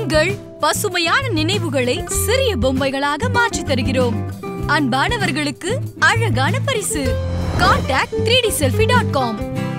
உங்கள் பசுமையான நினைவுகளை சிறிய பொம்மைகளாக மாற்றித் தருகிறோம் அன்பானவர்களுக்கு அழகான பரிசு contact three D selfie dot com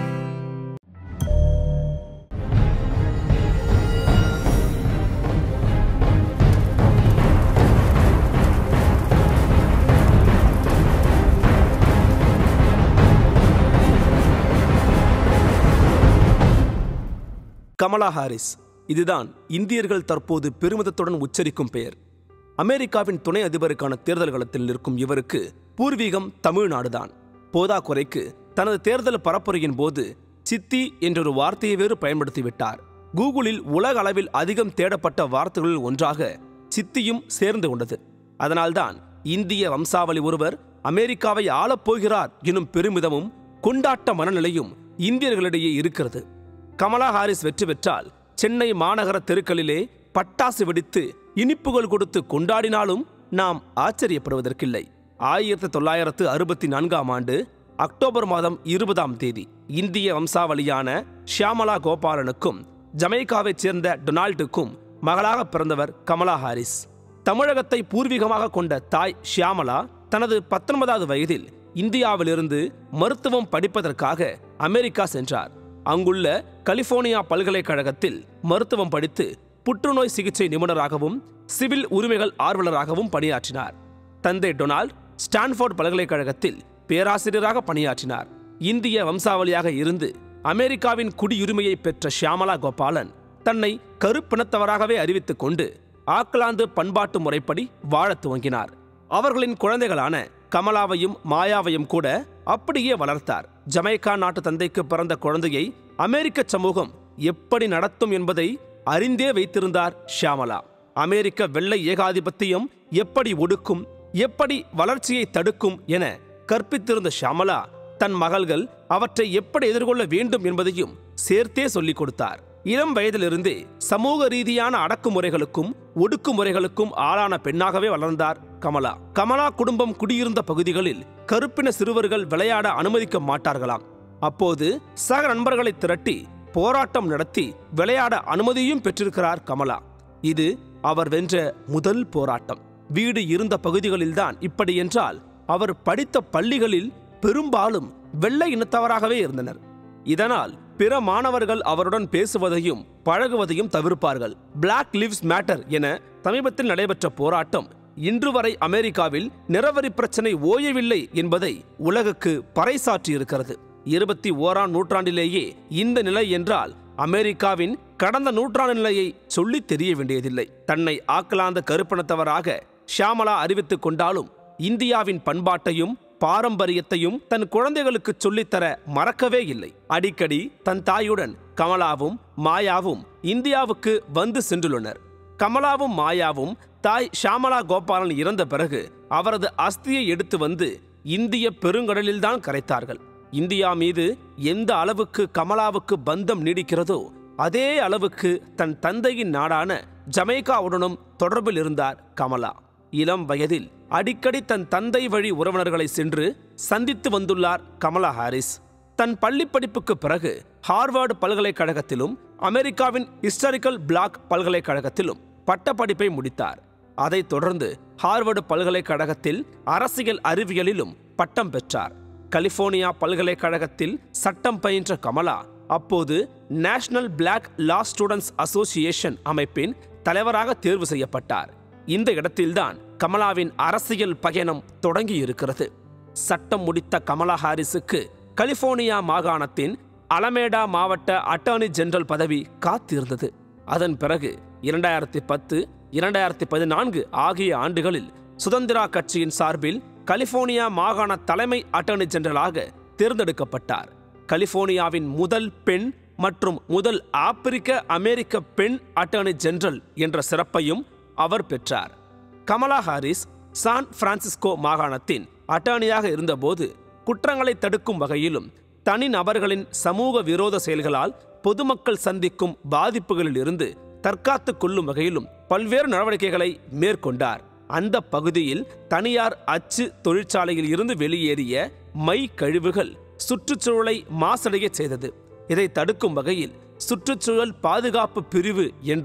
Kamala Harris இதுதான் இந்தியர்கள் தற்போது பெருமிதத்துடன் உச்சரிக்கும் பெயர் அமெரிக்காவின் துணை அதிபருக்கான தேர்தல் களத்தில் நிற்கும் இவருக்கு பூர்வீகம் தமிழ்நாடுதான் போதாக்குறைக்கு தனது தேர்தல் பரப்புரையின் போது சித்தி என்றொரு வார்த்தையை வேறு பயன்படுத்திவிட்டார் கூகுளில் உலக அளவில் அதிகம் தேடப்பட்ட வார்த்தைகளில் ஒன்றாக சித்தியும் சேர்ந்து கொண்டது அதனால்தான் இந்திய வம்சாவளி ஒருவர் அமெரிக்காவை ஆளப்போகிறார் எனும் பெருமிதமும் கொண்டாட்ட மனநிலையும் இந்தியர்களிடையே இருக்கிறது கமலா ஹாரிஸ் வெற்றி பெற்றால் சென்னை மாநகர தெருக்களிலே பட்டாசு வெடித்து இனிப்புகள் கொடுத்து கொண்டாடினாலும் நாம் ஆச்சரியப்படுவதற்கில்லை ஆயிரத்தி தொள்ளாயிரத்து அறுபத்தி நான்காம் ஆண்டு அக்டோபர் மாதம் இருபதாம் தேதி இந்திய வம்சாவளியான ஷியாமலா கோபாலனுக்கும் ஜமைக்காவைச் சேர்ந்த டொனால்டுக்கும் மகளாக பிறந்தவர் கமலா ஹாரிஸ் தமிழகத்தை பூர்வீகமாக கொண்ட தாய் ஷியாமலா தனது பத்தொன்பதாவது வயதில் இந்தியாவிலிருந்து மருத்துவம் படிப்பதற்காக அமெரிக்கா சென்றார் அங்குள்ள கலிபோர்னியா பல்கலைக்கழகத்தில் மருத்துவம் படித்து புற்றுநோய் சிகிச்சை நிபுணராகவும் சிவில் உரிமைகள் ஆர்வலராகவும் பணியாற்றினார் தந்தை டொனால்ட் ஸ்டான்ஃபோர்ட் பல்கலைக்கழகத்தில் பேராசிரியராக பணியாற்றினார் இந்திய வம்சாவளியாக இருந்து அமெரிக்காவின் குடியுரிமையை பெற்ற ஷியாமலா கோபாலன் தன்னை கருப்பினத்தவராகவே அறிவித்துக் கொண்டு ஆக்லாந்து பண்பாட்டு முறைப்படி வாழத் துவங்கினார் அவர்களின் குழந்தைகளான கமலாவையும் மாயாவையும் கூட அப்படியே வளர்த்தார் ஜமைக்கா நாட்டு தந்தைக்கு பிறந்த குழந்தையை அமெரிக்க சமூகம் எப்படி நடத்தும் என்பதை அறிந்தே வைத்திருந்தார் ஷியாமலா அமெரிக்க வெள்ளை ஏகாதிபத்தியம் எப்படி ஒடுக்கும் எப்படி வளர்ச்சியை தடுக்கும் என கற்பித்திருந்த ஷியாமலா தன் மகள்கள் அவற்றை எப்படி எதிர்கொள்ள வேண்டும் என்பதையும் சேர்த்தே சொல்லிக் கொடுத்தார் இளம் வயதிலிருந்தே சமூக ரீதியான அடக்குமுறைகளுக்கும் ஒடுக்குமுறைகளுக்கும் ஆளான பெண்ணாகவே வளர்ந்தார் கமலா கமலா குடும்பம் குடியிருந்த பகுதிகளில் கருப்பின சிறுவர்கள் விளையாட அனுமதிக்க மாட்டார்களாம் அப்போது சக நண்பர்களை திரட்டி போராட்டம் நடத்தி விளையாட அனுமதியும் பெற்றிருக்கிறார் கமலா இது அவர் வென்ற முதல் போராட்டம் வீடு இருந்த பகுதிகளில்தான் இப்படி என்றால் அவர் படித்த பள்ளிகளில் பெரும்பாலும் வெள்ளை இனத்தவராகவே இருந்தனர் இதனால் பிற மாணவர்கள் அவருடன் பேசுவதையும் பழகுவதையும் தவிர்ப்பார்கள் பிளாக் லிவ்ஸ் மேட்டர் என சமீபத்தில் நடைபெற்ற போராட்டம் இன்று வரை அமெரிக்காவில் நிறவரி பிரச்சனை ஓயவில்லை என்பதை உலகுக்கு பறைசாற்றியிருக்கிறது இருபத்தி ஓராம் நூற்றாண்டிலேயே இந்த நிலை என்றால் அமெரிக்காவின் கடந்த நூற்றாண்டு நிலையை சொல்லி தெரிய வேண்டியதில்லை தன்னை ஆக்கலாந்த கருப்பினத்தவராக ஷியாமலா அறிவித்துக் கொண்டாலும் இந்தியாவின் பண்பாட்டையும் பாரம்பரியத்தையும் தன் குழந்தைகளுக்கு சொல்லித்தர மறக்கவே இல்லை அடிக்கடி தன் தாயுடன் கமலாவும் மாயாவும் இந்தியாவுக்கு வந்து சென்றுள்ளனர் கமலாவும் மாயாவும் தாய் ஷாமலா கோபாலன் இறந்த பிறகு அவரது அஸ்தியை எடுத்து வந்து இந்திய பெருங்கடலில்தான் கரைத்தார்கள் இந்தியா மீது எந்த அளவுக்கு கமலாவுக்கு பந்தம் நீடிக்கிறதோ அதே அளவுக்கு தன் தந்தையின் நாடான ஜமைக்காவுடனும் தொடர்பில் இருந்தார் கமலா இளம் வயதில் அடிக்கடி தன் தந்தை வழி உறவினர்களை சென்று சந்தித்து வந்துள்ளார் கமலா ஹாரிஸ் தன் பள்ளி படிப்புக்கு பிறகு ஹார்வர்டு பல்கலைக்கழகத்திலும் அமெரிக்காவின் ஹிஸ்டாரிக்கல் பிளாக் பல்கலைக்கழகத்திலும் பட்டப்படிப்பை முடித்தார் அதைத் தொடர்ந்து ஹார்வர்டு பல்கலைக்கழகத்தில் அரசியல் அறிவியலிலும் பட்டம் பெற்றார் கலிபோர்னியா பல்கலைக்கழகத்தில் சட்டம் பயின்ற கமலா அப்போது National Black Law Students Association அமைப்பின் தலைவராக தேர்வு செய்யப்பட்டார் இந்த இடத்தில்தான் கமலாவின் அரசியல் பயணம் தொடங்கி இருக்கிறது சட்டம் முடித்த கமலா ஹாரிஸுக்கு கலிபோர்னியா மாகாணத்தின் அலமேடா மாவட்ட அட்டர்னி ஜெனரல் பதவி காத்திருந்தது அதன் பிறகு இரண்டாயிரத்தி பத்து இரண்டாயிரத்தி பதினான்கு ஆகிய ஆண்டுகளில் சுதந்திரா கட்சியின் சார்பில் கலிபோர்னியா மாகாண தலைமை அட்டர்னி ஜெனரலாக தேர்ந்தெடுக்கப்பட்டார் கலிபோர்னியாவின் முதல் பெண் மற்றும் முதல் ஆப்பிரிக்க அமெரிக்க பெண் அட்டர்னி ஜெனரல் என்ற சிறப்பையும் அவர் பெற்றார் கமலா ஹாரிஸ் சான் பிரான்சிஸ்கோ மாகாணத்தின் அட்டர்னியாக இருந்தபோது குற்றங்களை தடுக்கும் வகையிலும் தனிநபர்களின் சமூக விரோத செயல்களால் பொதுமக்கள் சந்திக்கும் பாதிப்புகளில் இருந்து தற்காத்துக் கொள்ளும் வகையிலும் பல்வேறு நடவடிக்கைகளை மேற்கொண்டார் அந்த பகுதியில் தனியார் அச்சு தொழிற்சாலையில் இருந்து வெளியேறிய மை கழிவுகள் சுற்றுச்சூழலை மாசடையச் செய்தது இதை தடுக்கும் வகையில் சுற்றுச்சூழல் பாதுகாப்பு பிரிவு என்று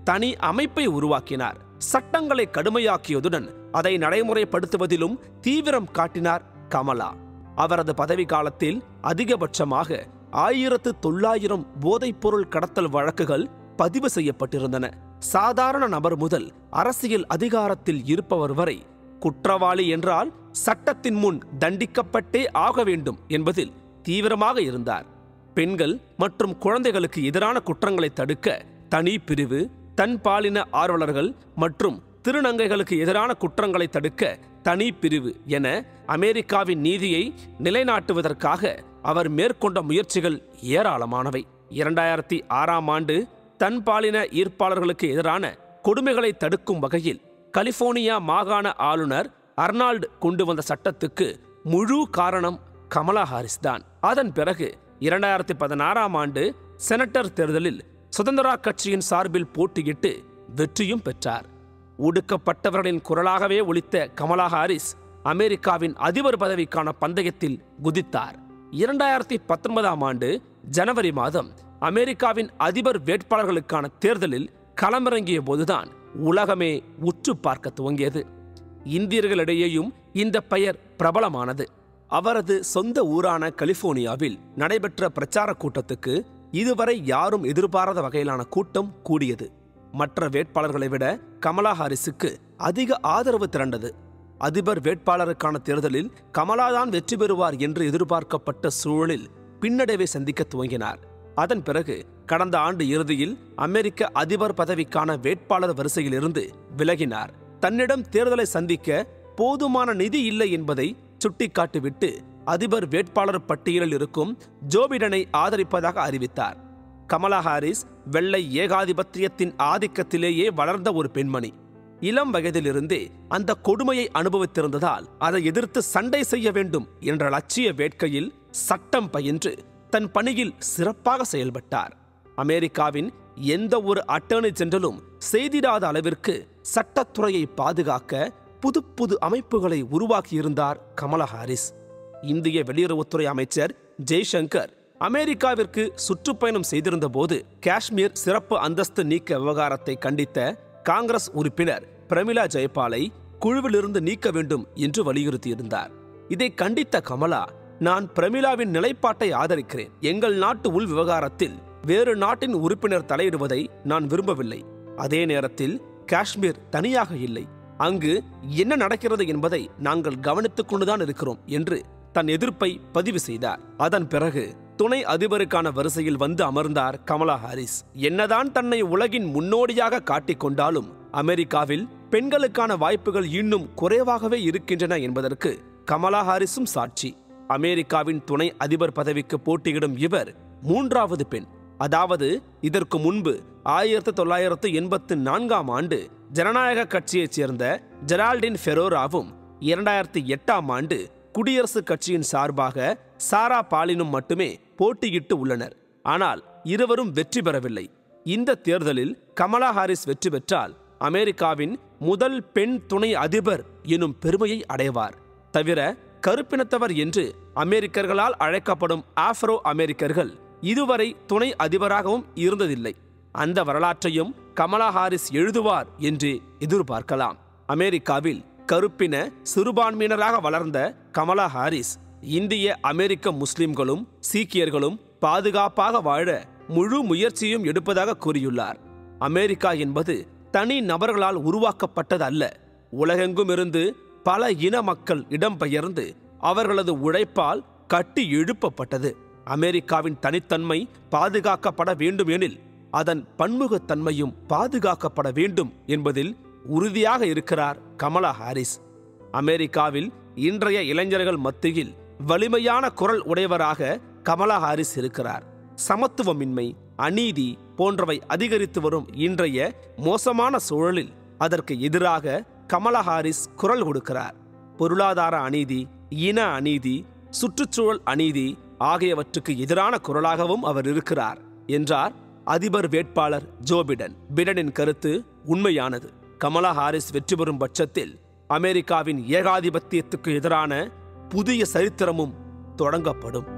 தனி அமைப்பை உருவாக்கினார் சட்டங்களை கடுமையாக்கியதுடன் அதை நடைமுறைப்படுத்துவதிலும் தீவிரம் காட்டினார் கமலா அவரது பதவி காலத்தில் அதிகபட்சமாக ஆயிரத்து தொள்ளாயிரம் போதைப்பொருள் கடத்தல் வழக்குகள் பதிவு செய்யப்பட்டிருந்தன சாதாரண நபர் முதல் அரசியல் அதிகாரத்தில் இருப்பவர் வரை குற்றவாளி என்றால் சட்டத்தின் முன் தண்டிக்கப்பட்டே ஆக வேண்டும் என்பதில் தீவிரமாக இருந்தார் பெண்கள் மற்றும் குழந்தைகளுக்கு எதிரான குற்றங்களை தடுக்க தனி பிரிவு தன் பாலின ஆர்வலர்கள் மற்றும் திருநங்கைகளுக்கு எதிரான குற்றங்களை தடுக்க தனி பிரிவு என அமெரிக்காவின் நீதியை நிலைநாட்டுவதற்காக அவர் மேற்கொண்ட முயற்சிகள் ஏராளமானவை இரண்டாயிரத்தி ஆறாம் ஆண்டு தன் பாலின ஈர்ப்பாளர்களுக்கு எதிரான கொடுமைகளை தடுக்கும் வகையில் கலிபோர்னியா மாகாண ஆளுநர் அர்னால்டு கொண்டு வந்த சட்டத்துக்கு முழு காரணம் கமலா ஹாரிஸ் தான் அதன் பிறகு இரண்டாயிரத்தி பதினாறாம் ஆண்டு செனட்டர் தேர்தலில் சுதந்திரா கட்சியின் சார்பில் போட்டியிட்டு வெற்றியும் பெற்றார் ஒடுக்கப்பட்டவர்களின் குரலாகவே ஒலித்த கமலா ஹாரிஸ் அமெரிக்காவின் அதிபர் பதவிக்கான பந்தயத்தில் குதித்தார் இரண்டாயிரத்தி பத்தொன்பதாம் ஆண்டு ஜனவரி மாதம் அமெரிக்காவின் அதிபர் வேட்பாளர்களுக்கான தேர்தலில் களமிறங்கிய போதுதான் உலகமே உற்று பார்க்க துவங்கியது இந்தியர்களிடையேயும் இந்த பெயர் பிரபலமானது அவரது சொந்த ஊரான கலிபோர்னியாவில் நடைபெற்ற பிரச்சார கூட்டத்துக்கு இதுவரை யாரும் எதிர்பாராத வகையிலான கூட்டம் கூடியது மற்ற வேட்பாளர்களை விட கமலா ஹாரிஸுக்கு அதிக ஆதரவு திரண்டது அதிபர் வேட்பாளருக்கான தேர்தலில் கமலாதான் வெற்றி பெறுவார் என்று எதிர்பார்க்கப்பட்ட சூழலில் பின்னடைவை சந்திக்க துவங்கினார் அதன் பிறகு கடந்த ஆண்டு இறுதியில் அமெரிக்க அதிபர் பதவிக்கான வேட்பாளர் வரிசையிலிருந்து விலகினார் தன்னிடம் தேர்தலை சந்திக்க போதுமான நிதி இல்லை என்பதை சுட்டிக்காட்டிவிட்டு அதிபர் வேட்பாளர் பட்டியலில் இருக்கும் ஜோ பிடனை ஆதரிப்பதாக அறிவித்தார் கமலா ஹாரிஸ் வெள்ளை ஏகாதிபத்தியத்தின் ஆதிக்கத்திலேயே வளர்ந்த ஒரு பெண்மணி இளம் வயதிலிருந்தே அந்த கொடுமையை அனுபவித்திருந்ததால் அதை எதிர்த்து சண்டை செய்ய வேண்டும் என்ற லட்சிய வேட்கையில் சட்டம் பயின்று தன் பணியில் சிறப்பாக செயல்பட்டார் அமெரிக்காவின் எந்த ஒரு அட்டர்னி ஜெனரலும் செய்திடாத அளவிற்கு சட்டத்துறையை பாதுகாக்க புது புது அமைப்புகளை உருவாக்கியிருந்தார் கமலா ஹாரிஸ் இந்திய வெளியுறவுத்துறை அமைச்சர் ஜெய்சங்கர் அமெரிக்காவிற்கு சுற்றுப்பயணம் செய்திருந்த போது காஷ்மீர் சிறப்பு அந்தஸ்து நீக்க விவகாரத்தை கண்டித்த காங்கிரஸ் உறுப்பினர் பிரமிளா ஜெயபாலை குழுவிலிருந்து நீக்க வேண்டும் என்று வலியுறுத்தியிருந்தார் இதை கண்டித்த கமலா நான் பிரமிளாவின் நிலைப்பாட்டை ஆதரிக்கிறேன் எங்கள் நாட்டு உள் விவகாரத்தில் வேறு நாட்டின் உறுப்பினர் தலையிடுவதை நான் விரும்பவில்லை அதே நேரத்தில் காஷ்மீர் தனியாக இல்லை அங்கு என்ன நடக்கிறது என்பதை நாங்கள் கவனித்துக் கொண்டுதான் இருக்கிறோம் என்று தன் எதிர்ப்பை பதிவு செய்தார் அதன் பிறகு துணை அதிபருக்கான வரிசையில் வந்து அமர்ந்தார் கமலா ஹாரிஸ் என்னதான் தன்னை உலகின் முன்னோடியாக காட்டிக் அமெரிக்காவில் பெண்களுக்கான வாய்ப்புகள் இன்னும் குறைவாகவே இருக்கின்றன என்பதற்கு கமலா ஹாரிஸும் சாட்சி அமெரிக்காவின் துணை அதிபர் பதவிக்கு போட்டியிடும் இவர் மூன்றாவது பெண் அதாவது இதற்கு முன்பு ஆயிரத்தி தொள்ளாயிரத்து எண்பத்து நான்காம் ஆண்டு ஜனநாயக கட்சியைச் சேர்ந்த ஜெரால்டின் ஃபெரோராவும் இரண்டாயிரத்தி எட்டாம் ஆண்டு குடியரசுக் கட்சியின் சார்பாக சாரா பாலினும் மட்டுமே போட்டியிட்டு உள்ளனர் ஆனால் இருவரும் வெற்றி பெறவில்லை இந்த தேர்தலில் கமலா ஹாரிஸ் வெற்றி பெற்றால் அமெரிக்காவின் முதல் பெண் துணை அதிபர் எனும் பெருமையை அடைவார் தவிர கருப்பினத்தவர் என்று அமெரிக்கர்களால் அழைக்கப்படும் ஆப்ரோ அமெரிக்கர்கள் இதுவரை துணை அதிபராகவும் இருந்ததில்லை அந்த வரலாற்றையும் கமலா ஹாரிஸ் எழுதுவார் என்று எதிர்பார்க்கலாம் அமெரிக்காவில் கருப்பின சிறுபான்மையினராக வளர்ந்த கமலா ஹாரிஸ் இந்திய அமெரிக்க முஸ்லிம்களும் சீக்கியர்களும் பாதுகாப்பாக வாழ முழு முயற்சியும் எடுப்பதாக கூறியுள்ளார் அமெரிக்கா என்பது தனி நபர்களால் உருவாக்கப்பட்டது அல்ல உலகெங்கும் இருந்து பல இன மக்கள் இடம்பெயர்ந்து அவர்களது உழைப்பால் கட்டி எழுப்பப்பட்டது அமெரிக்காவின் தனித்தன்மை பாதுகாக்கப்பட வேண்டும் எனில் அதன் பன்முகத்தன்மையும் பாதுகாக்கப்பட வேண்டும் என்பதில் உறுதியாக இருக்கிறார் கமலா ஹாரிஸ் அமெரிக்காவில் இன்றைய இளைஞர்கள் மத்தியில் வலிமையான குரல் உடையவராக கமலா ஹாரிஸ் இருக்கிறார் சமத்துவமின்மை அநீதி போன்றவை அதிகரித்து வரும் இன்றைய மோசமான சூழலில் அதற்கு எதிராக கமலா ஹாரிஸ் குரல் கொடுக்கிறார் பொருளாதார அநீதி இன அநீதி சுற்றுச்சூழல் அநீதி ஆகியவற்றுக்கு எதிரான குரலாகவும் அவர் இருக்கிறார் என்றார் அதிபர் வேட்பாளர் ஜோ பிடன் பிடனின் கருத்து உண்மையானது கமலா ஹாரிஸ் வெற்றி பெறும் பட்சத்தில் அமெரிக்காவின் ஏகாதிபத்தியத்துக்கு எதிரான புதிய சரித்திரமும் தொடங்கப்படும்